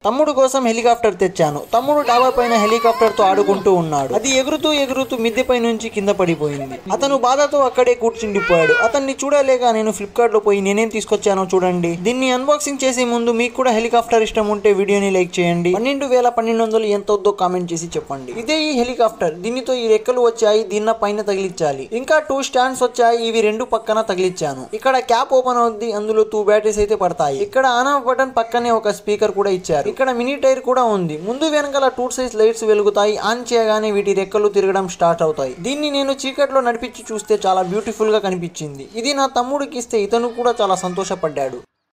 తమ్ముడు కోసం హెలికాప్టర్ తెచ్చాను తమ్ముడు డాబా పైన హెలికాప్టర్ తో ఆడుకుంటూ ఉన్నాడు అది ఎగురుతూ ఎగురుతూ మిద్దెపై నుంచి కింద పడిపోయింది అతను బాధతో అక్కడే కూర్చుండిపోయాడు అతన్ని చూడలేక నేను ఫ్లిప్కార్ట్ లో పోయి నేనేం తీసుకొచ్చానో చూడండి దీన్ని అన్బాక్సింగ్ చేసే ముందు మీకు కూడా హెలికాప్టర్ ఇష్టం ఉంటే వీడియోని లైక్ చేయండి పన్నెండు వేల పన్నెండు వందలు ఎంత వద్దో కామెంట్ చేసి చెప్పండి ఇదే ఈ హెలికాప్టర్ దీనితో ఈ రెక్కలు వచ్చాయి దీన్న పైన తగిలించాలి ఇంకా టూ స్టాండ్స్ వచ్చాయి ఇవి రెండు పక్కన తగిలించాను ఇక్కడ క్యాప్ ఓపెన్ అవుద్ది అందులో టూ బ్యాటరీస్ అయితే పడతాయి ఇక్కడ ఆన్ ఆఫ్ బటన్ పక్కనే ఒక స్పీకర్ కూడా ఇచ్చారు ఇక్కడ మినీ టైర్ కూడా ఉంది ముందు వెనకాల టూ సైజ్ లైట్స్ వెలుగుతాయి ఆన్ చేయగానే వీటి రెక్కలు తిరగడం స్టార్ట్ అవుతాయి దీన్ని నేను చీకట్లో నడిపించి చూస్తే చాలా బ్యూటిఫుల్ గా కనిపించింది ఇది నా తమ్ముడికి ఇస్తే ఇతను కూడా చాలా సంతోషపడ్డాడు